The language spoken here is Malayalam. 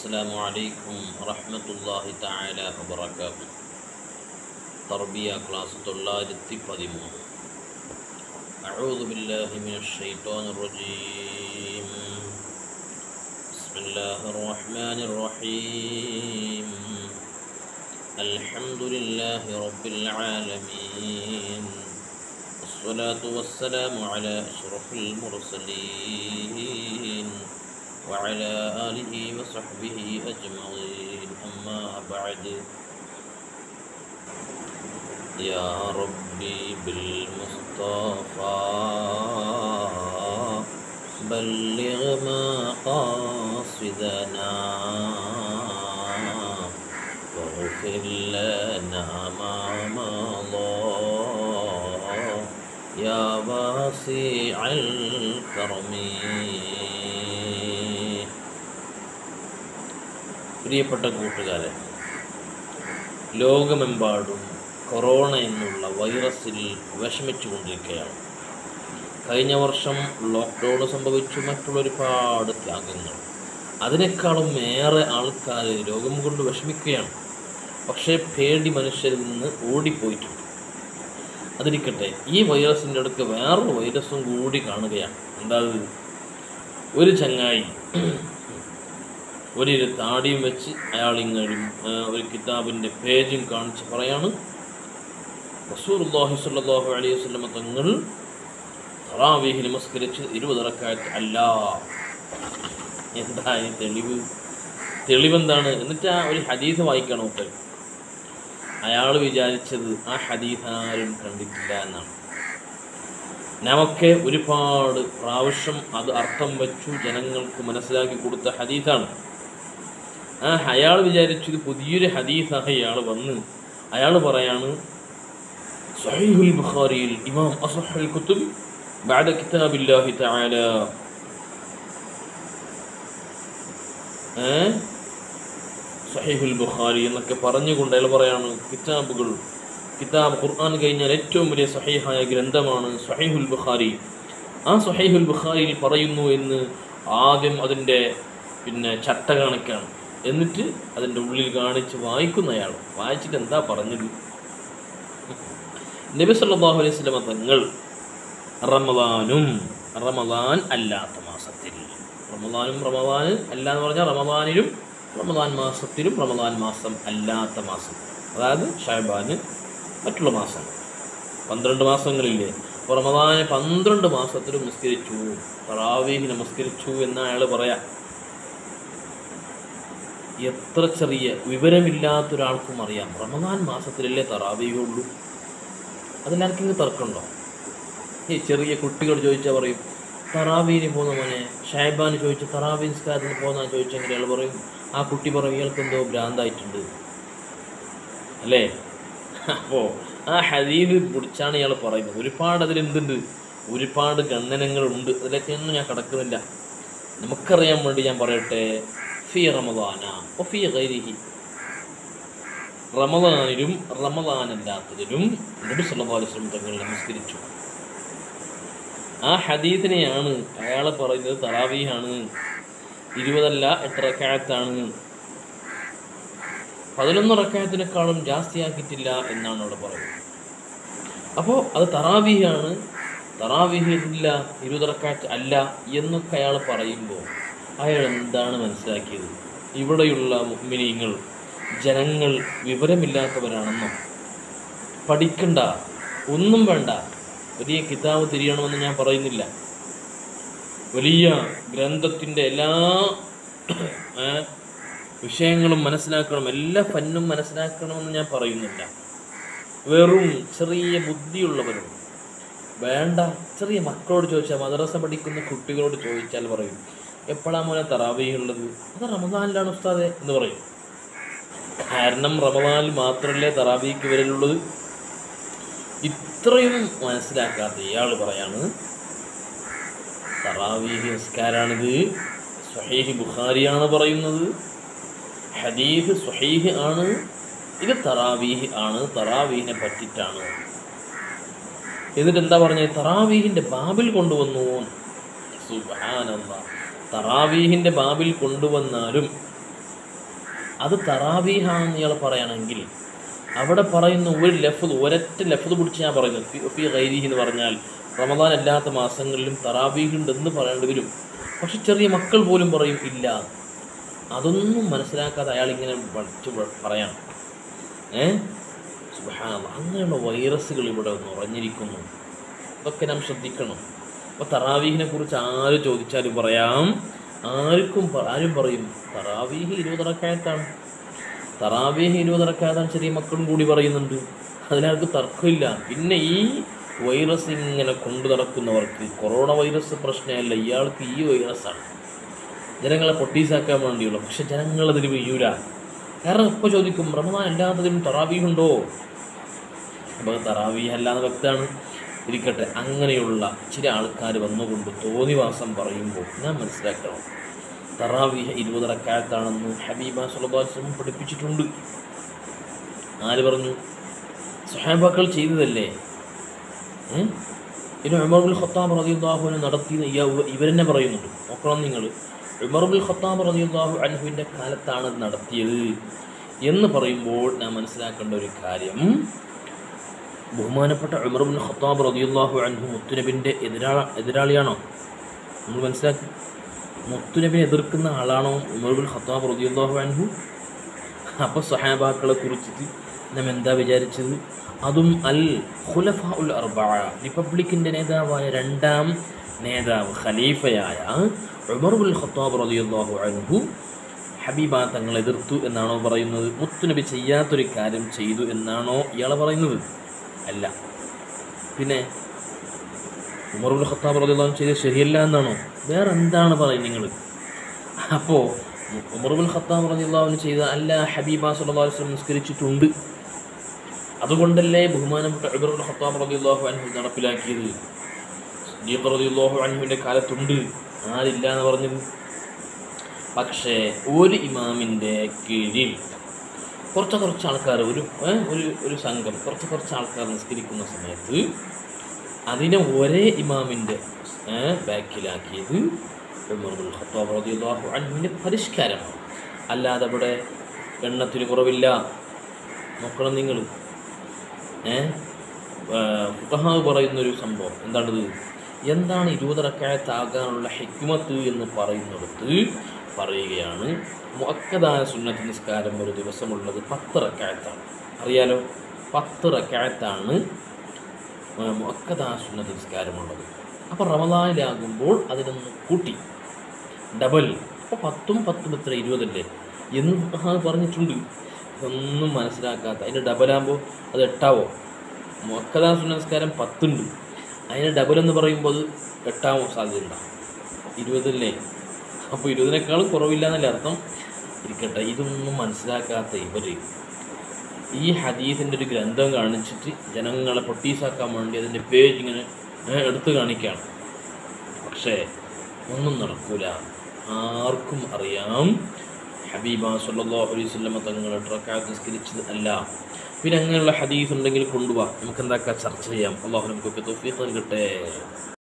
السلام عليكم ورحمة الله تعالى وبركاته تربية كلاس തൊള്ളായിരത്തി പതിമൂന്ന് أعوذ بالله من الشيطان الرجيم بسم الله الرحمن الرحيم الحمد لله رب العالمين والصلاة والسلام على أشرف المرسلين وعلى آله وصحبه أجمعين أما بعد يا ربي بالمصطفى بلغ مقاصدنا واغفر لنا ما مضى يا واسع الكرم പ്രിയപ്പെട്ട കൂട്ടുകാരെ ലോകമെമ്പാടും കൊറോണ എന്നുള്ള വൈറസിൽ വിഷമിച്ചു കൊണ്ടിരിക്കുകയാണ് കഴിഞ്ഞ വർഷം ലോക്ക്ഡൗൺ സംഭവിച്ചു മറ്റുള്ള ഒരുപാട് ത്യാഗങ്ങൾ അതിനേക്കാളും ഏറെ ആൾക്കാർ രോഗം കൊണ്ട് വിഷമിക്കുകയാണ് പക്ഷേ പേടി മനുഷ്യരിൽ നിന്ന് ഓടിപ്പോയിട്ടുണ്ട് അതിരിക്കട്ടെ ഈ വൈറസിൻ്റെ അടുക്ക് വേറൊരു വൈറസും കൂടി കാണുകയാണ് എന്താ അത്? ഒരു ചങ്ങായി ഒരു താടിയും വെച്ച് അയാൾ ഇങ്ങനും ഒരു കിതാബിൻ്റെ പേജും കാണിച്ച് പറയാണ് റസൂലുള്ളാഹി സ്വല്ലല്ലാഹു അലൈഹി വസല്ലം തങ്ങൾ തറാവീഹ് നമസ്കരിച്ച് ഇരുപത് റക്കായത്ത് അല്ല എന്താ ഈ തെളിവ് തെളിവെന്താണ് എന്നിട്ട് ആ ഒരു ഹദീസ് വായിക്കണം ഒക്കെ അയാൾ വിചാരിച്ചത് ആ ഹദീസ് ആരും കണ്ടിട്ടില്ല എന്നാണ് നമുക്ക് ഒരുപാട് പ്രാവശ്യം അത് അർത്ഥം വെച്ചു ജനങ്ങൾക്ക് മനസ്സിലാക്കി കൊടുത്ത ഹദീസാണ് ആ അയാൾ വിചാരിച്ചു ഇത് പുതിയൊരു ഹദീസാണ് ഇയാൾ വന്ന് അയാൾ പറയാണ് സഹീഹുൽ ബുഖാരിയിൽ ഇമാം അസഹൽ കുത്തുബ് بعد كتاب الله تعالى സഹീഹുൽ ബുഖാരി എന്നൊക്കെ പറഞ്ഞുകൊണ്ട് അയാൾ പറയാണ് കിതാബുകൾ കിതാബ് ഖുർആൻ കഴിഞ്ഞാൽ ഏറ്റവും വലിയ സഹീഹായ ഗ്രന്ഥമാണ് സഹീഹുൽ ബുഖാരി ആ സഹീഹുൽ ബുഖാരിയിൽ പറയുന്നു എന്ന് ആദ്യം അതിൻ്റെ പിന്നെ ചട്ട കാണിക്കാണ് എന്നിട്ട് അതിൻ്റെ ഉള്ളിൽ കാണിച്ച് വായിക്കുന്ന അയാൾ വായിച്ചിട്ട് എന്താ പറഞ്ഞത് നബി സല്ലല്ലാഹു അലൈഹി വസല്ലമ തങ്ങൾ റമദാനും റമദാൻ അല്ലാത്ത മാസത്തിൽ റമദാനും റമദാൻ അല്ല എന്ന് പറഞ്ഞാൽ റമദാനിലും റമദാൻ മാസത്തിലും റമദാൻ മാസം അല്ലാത്ത മാസം അതായത് ഷഹബാന് മറ്റുള്ള മാസം പന്ത്രണ്ട് മാസങ്ങളില്ലേ അപ്പോൾ റമദാന് പന്ത്രണ്ട് മാസത്തിലും നിസ്കരിച്ചു തറാവീഹ് നമസ്കരിച്ചു എന്ന് അയാൾ പറയാം എത്ര ചെറിയ വിവരമില്ലാത്ത ഒരാൾക്കും അറിയാം റമദാൻ മാസത്തിലല്ലേ തറാവീഹ് ഉള്ളൂ അതിലാർക്കെങ്കിലും തർക്കമുണ്ടോ ഈ ചെറിയ കുട്ടികൾ ചോദിച്ചാൽ പറയും തറാവീന് പോകുന്ന മോനെ ഷാഹിബാന് ചോദിച്ചു തറാവി നിസ്കാരത്തിന് പോകുന്ന ചോദിച്ചെങ്കിൽ അയാൾ പറയും ആ കുട്ടി പറയും ഇയാൾക്ക് എന്തോ ഭ്രാന്തായിട്ടുണ്ട് അല്ലേ അപ്പോൾ ആ ഹദീദ് പിടിച്ചാണ് ഇയാൾ പറയുന്നത് ഒരുപാട് അതിലെന്തുണ്ട് ഒരുപാട് ഗന്ധനങ്ങളുണ്ട് അതിലേക്കൊന്നും ഞാൻ കടക്കുന്നില്ല നമുക്കറിയാൻ വേണ്ടി ഞാൻ പറയട്ടെ ഫി റമദാന ഒ ഫി ഗൈരിഹി റമദാനിലും റമദാനല്ലാത്തതിലും നബി സല്ലല്ലാഹു അലൈഹി വസല്ലം തങ്ങൾ നമസ്കരിച്ചു ആ ഹദീസിനെയാണ് അയാൾ പറയുന്നത് തറാവീഹാണ് ഇരുപതല്ല എട്ട് റക്കായത്താണ് പതിനൊന്ന് റക്കായത്തിനേക്കാളും ജാസ്തിയാക്കിയിട്ടില്ല എന്നാണ് അവിടെ പറയുന്നത് അപ്പോൾ അത് തറാവീഹാണ് തറാവീഹില്ല ഇരുപത് റക്കായത്ത് അല്ല എന്നൊക്കെ അയാൾ പറയുമ്പോൾ അയാൾ എന്താണ് മനസ്സിലാക്കിയത് ഇവിടെയുള്ള മുഗ്മിനീങ്ങൾ ജനങ്ങൾ വിവരമില്ലാത്തവരാണെന്നോ പഠിക്കണ്ട ഒന്നും വേണ്ട വലിയ കിതാബ് തിരിയണമെന്ന് ഞാൻ പറയുന്നില്ല വലിയ ഗ്രന്ഥത്തിൻ്റെ എല്ലാ വിഷയങ്ങളും മനസ്സിലാക്കണം എല്ലാ ഫന്നും മനസ്സിലാക്കണമെന്ന് ഞാൻ പറയുന്നില്ല വെറും ചെറിയ ബുദ്ധിയുള്ളവരും വേണ്ട ചെറിയ മക്കളോട് ചോദിച്ചാൽ മദ്രസ പഠിക്കുന്ന കുട്ടികളോട് ചോദിച്ചാൽ പറയും എപ്പോഴാ മോനെ തറാവിയുള്ളത് അത് റമദാനിലാണ് ഉസ്താദെ എന്ന് പറയും കാരണം റമദാനിൽ മാത്രമല്ലേ തറാബിക്ക് വരലുള്ളത് ഇത്രയും മനസ്സിലാക്കാത്ത ഇയാൾ പറയാണ് തറാവീഹ് നിസ്കാരാണിത് സ്വഹീഹ് ബുഖാരിയാണ് പറയുന്നത് ഹദീഫ് സ്വഹീഹ് ആണ് ഇത് തറാവീഹ് ആണ് തറാവീഹിനെ പറ്റിയിട്ടാണ് എന്നിട്ട് എന്താ പറഞ്ഞത് തറാവീഹിൻ്റെ ബാബിൽ കൊണ്ടുവന്നു സുബ്ഹാനല്ലാ തറാവീഹിൻ്റെ ബാബിൽ കൊണ്ടുവന്നാലും അത് തറാവീഹാണെന്ന് ഇയാൾ പറയുകയാണെങ്കിൽ അവിടെ പറയുന്ന ഒരു ലഫ്ത് ഒരൊറ്റ ലഫ്ത് പിടിച്ച് ഞാൻ പറയുന്നത് ഫി ഫി ഗൈരിഹി എന്ന് പറഞ്ഞാൽ റമദാൻ അല്ലാത്ത മാസങ്ങളിലും തറാവീഹ് ഉണ്ടെന്ന് പറയേണ്ടി വരും പക്ഷെ ചെറിയ മക്കൾ പോലും പറയും ഇല്ല അതൊന്നും മനസ്സിലാക്കാതെ അയാൾ ഇങ്ങനെ പഠിച്ച് പറയണം ഏ സുബ്ഹാനല്ലാഹ്. അങ്ങനെയുള്ള വൈറസുകൾ ഇവിടെ നിറഞ്ഞിരിക്കുന്നു അതൊക്കെ നാം ശ്രദ്ധിക്കണം അപ്പോൾ തറാവീഹിനെ കുറിച്ച് ആര് ചോദിച്ചാലും പറയാം ആർക്കും പ- ആരും പറയും തറാവീഹ് ഇരുപതറക്കായത്താണ് തറാവീഹ് ഇരുപതറക്കായത്താണ് ചെറിയ മക്കളും കൂടി പറയുന്നുണ്ട് അതിനവർക്ക് തർക്കമില്ല പിന്നെ ഈ വൈറസ് ഇങ്ങനെ കൊണ്ടു നടക്കുന്നവർക്ക് കൊറോണ വൈറസ് പ്രശ്നമല്ല ഇയാൾക്ക് ഈ വൈറസാണ് ജനങ്ങളെ പൊട്ടീസാക്കാൻ വേണ്ടിയുള്ളൂ പക്ഷെ ജനങ്ങളതിന് വീഴൂല കാരണം ഇപ്പോൾ ചോദിക്കും റമദാൻ അല്ലാത്തതിനും തറാവീഹ് ഉണ്ടോ അപ്പോൾ തറാവീഹ് അല്ലാതെ വ്യക്തമാണ് ഇരിക്കട്ടെ അങ്ങനെയുള്ള ചില ആൾക്കാർ വന്നുകൊണ്ട് തോന്നിവാസം പറയുമ്പോൾ ഞാൻ മനസ്സിലാക്കണം തറാവീഹ് ഇരുപത് റക്കാലത്താണെന്ന് ഹബീബ സുലഭാസം പഠിപ്പിച്ചിട്ടുണ്ട് ആര് പറഞ്ഞു സുഹാബാക്കൾ ചെയ്തതല്ലേ ഏ? ഇനി ഉമർബുൽ ഖത്താബ് റതിയുള്ളാഹുവിനെ നടത്തി ഇവരെന്നെ പറയുന്നുണ്ട് നോക്കണം നിങ്ങൾ ഉമർബുൽ ഖത്താബ് റതിയുള്ളാഹു അൻഹുവിൻ്റെ കാലത്താണ് ഇത് നടത്തിയത് എന്ന് പറയുമ്പോൾ നാം മനസ്സിലാക്കേണ്ട ഒരു കാര്യം ബഹുമാനപ്പെട്ട ഉമർബുൽ ഖത്താബ് റതിയുള്ളാഹു അൻഹു മുത്തുനബിൻ്റെ എതിരാള എതിരാളിയാണോ നമ്മൾ മനസ്സിലാക്കി മുത്തുനബിനെ എതിർക്കുന്ന ആളാണോ ഉമർബുൽ ഖത്താബ് റതിയുള്ളാഹു അൻഹു അപ്പോൾ സഹാബാക്കളെ കുറിച്ചിട്ട് നാം എന്താ വിചാരിച്ചത് അതും അൽ ഖുലഫ ഉൽ അർബ റിപ്പബ്ലിക്കിൻ്റെ നേതാവായ രണ്ടാം നേതാവ് ഖലീഫയായ ഉമർ ഉൽ ഖത്താബ് റളിയല്ലാഹു അൻഹു ഹബീബ തങ്ങൾ എതിർത്തു എന്നാണോ പറയുന്നത് മുത്തുനബി ചെയ്യാത്തൊരു കാര്യം ചെയ്തു എന്നാണോ ഇയാളെ പറയുന്നത് അല്ല പിന്നെ ഉമർ ഉൽ ഖത്താബ് റളിയല്ലാഹു ചെയ്തത് ശരിയല്ല എന്നാണോ വേറെ എന്താണ് പറയുന്നത് നിങ്ങൾ അപ്പോൾ ഉമർബുൽ ഖത്താബ് റളിയല്ലാഹു ചെയ്ത അല്ല ഹബീബ സല്ലല്ലാഹു അലൈഹി വസല്ലം നിസ്കരിച്ചിട്ടുണ്ട് അതുകൊണ്ടല്ലേ ബഹുമാനപ്പെട്ട ഉമർബുൽ ഖത്താബ് റളിയല്ലാഹു അൻഹു നടപ്പിലാക്കിയത് സിദ്ദീഖ് റളിയല്ലാഹു അൻഹുവിൻ്റെ കാലത്തുണ്ട് ആരില്ല എന്ന് പറഞ്ഞത് പക്ഷേ ഒരു ഇമാമിൻ്റെ കീഴിൽ കുറച്ച് കുറച്ച് ആൾക്കാർ ഒരു ഏ, ഒരു ഒരു സംഘം കുറച്ച് കുറച്ച് ആൾക്കാർ നിസ്കരിക്കുന്ന സമയത്ത് അതിനെ ഒരേ ഇമാമിൻ്റെ ബാക്കിലാക്കിയത് ഉമറുൽ ഖത്താബ് റളിയല്ലാഹു അൻഹുവിൻ്റെ പരിഷ്കാരമാണ് അല്ലാതെ അവിടെ എണ്ണത്തിന് കുറവില്ല നോക്കണം നിങ്ങൾ ഏഹ് ഫുഖഹാവ് പറയുന്നൊരു സംഭവം എന്താണിത് എന്താണ് ഇരുപത് റക്കായത്താകാനുള്ള ഹിക്മത്ത് എന്ന് പറയുന്നിടത്ത് പറയുകയാണ് മുഅക്കദായ സുന്നത്ത് നിസ്കാരം ഒരു ദിവസമുള്ളത് പത്ത് റക്കായത്താണ് അറിയാലോ പത്ത് റക്കായത്താണ് മുഅക്കദായ സുന്നത്ത് നിസ്കാരമുള്ളത് അപ്പോൾ റമദാനിലാകുമ്പോൾ അതിനൊന്ന് കൂട്ടി ഡബൽ അപ്പോൾ പത്തും പത്തും എത്ര ഇരുപതല്ലേ എന്ന് ഫുഖഹാവ് പറഞ്ഞിട്ടുണ്ട് ഒന്നും മനസ്സിലാക്കാത്ത അതിൻ്റെ ഡബലാകുമ്പോൾ അത് എട്ടാവോ മുഅക്കദാ സുന്നത്ത് നിസ്കാരം പത്തുണ്ട് അതിന് ഡബൽ എന്ന് പറയുമ്പോൾ അത് എട്ടാവാൻ സാധ്യതയുണ്ടാവും ഇരുപതല്ലേ അപ്പോൾ ഇരുപതിനേക്കാളും കുറവില്ല എന്നല്ലേ അർത്ഥം ഇരിക്കട്ടെ ഇതൊന്നും മനസ്സിലാക്കാത്ത ഇവർ ഈ ഹദീസിൻ്റെ ഒരു ഗ്രന്ഥം കാണിച്ചിട്ട് ജനങ്ങളെ പൊട്ടീസാക്കാൻ വേണ്ടി അതിൻ്റെ പേജ് ഇങ്ങനെ ഏ, എടുത്ത് കാണിക്കുകയാണ് പക്ഷേ ഒന്നും നടക്കൂല ആർക്കും അറിയാം ഹബീബ സല്ലല്ലാഹു അലൈഹി വസല്ലമ തങ്ങൾ ട്രക്കാത്ത് നിസ്കരിച്ചത് അല്ല പിന്നെ അങ്ങനെയുള്ള ഹദീസ് ഉണ്ടെങ്കിൽ കൊണ്ടുപോവാം നമുക്ക് എന്താക്കാം ചർച്ച ചെയ്യാം അള്ളാഹു നമുക്കൊക്കെ തൊഫീഖ് നൽകട്ടെ